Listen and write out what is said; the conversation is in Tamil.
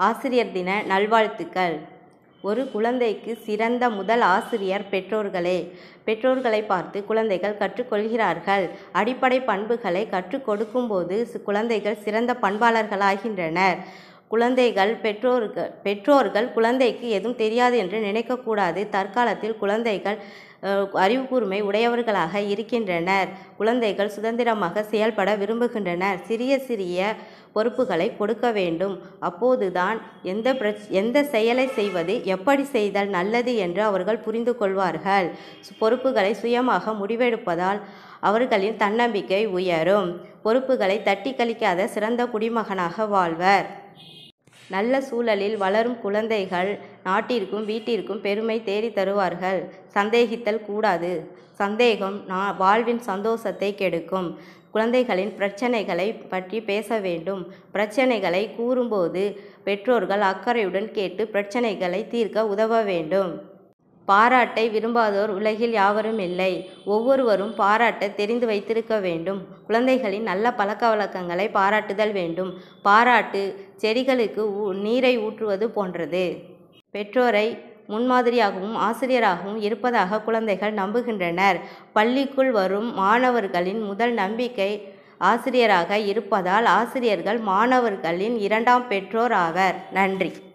ஆசிரியர் தின நல்வாழ்த்துக்கள் ஒரு குழந்தைக்கு சிறந்த முதல் ஆசிரியர் பெற்றோர்களே பெற்றோர்களை பார்த்து குழந்தைகள் கற்றுக்கொள்கிறார்கள் அடிப்படை பண்புகளை கற்றுக் கொடுக்கும்போது சி- குழந்தைகள் சிறந்த பண்பாளர்களாகின்றனர் குழந்தைகள் பெற்றோர்கள் பெற்றோர்கள் குழந்தைக்கு எதுவும் தெரியாது என்று நினைக்கக்கூடாது தற்காலத்தில் குழந்தைகள் அஹ், அறிவு கூர்மை உடையவர்களாக இருக்கின்றனர் குழந்தைகள் சுதந்திரமாக செயல்பட விரும்புகின்றனர் சிறிய சிறிய பொறுப்புகளை கொடுக்க வேண்டும் அப்போதுதான் எந்த பிரச் எந்த செயலை செய்வது எப்படி செய்தால் நல்லது என்று அவர்கள் புரிந்து கொள்வார்கள் சு- பொறுப்புகளை சுயமாக முடிவெடுப்பதால் அவர்களின் தன்னம்பிக்கை உயரும் பொறுப்புகளை தட்டி கழிக்காத சிறந்த குடிமகனாக வாழ்வர் நல்ல சூழலில் வளரும் குழந்தைகள் நாட்டிற்கும் வீட்டிற்கும் பெருமை தேடி தருவார்கள் சந்தேகித்தல் கூடாது சந்தேகம் நா வாழ்வின் சந்தோஷத்தை கெடுக்கும் குழந்தைகளின் பிரச்சனைகளை பற்றி பேச வேண்டும் பிரச்சனைகளை கூறும்போது பெற்றோர்கள் அக்கறையுடன் கேட்டு பிரச்சனைகளை தீர்க்க உதவ வேண்டும் பாராட்டை விரும்பாதோர் உலகில் யாவரும் இல்லை ஒவ்வொருவரும் பாராட்ட தெரிந்து வைத்திருக்க வேண்டும் குழந்தைகளின் நல்ல பழக்க வழக்கங்களை பாராட்டுதல் வேண்டும் பாராட்டு செடிகளுக்கு ஊ- நீரை ஊற்றுவது போன்றது பெற்றோரை முன்மாதிரியாகவும் ஆசிரியராகவும் இருப்பதாக குழந்தைகள் நம்புகின்றனர் பள்ளிக்குள் வரும் மாணவர்களின் முதல் நம்பிக்கை ஆசிரியராக இருப்பதால் ஆசிரியர்கள் மாணவர்களின் இரண்டாம் பெற்றோர் ஆவர் நன்றி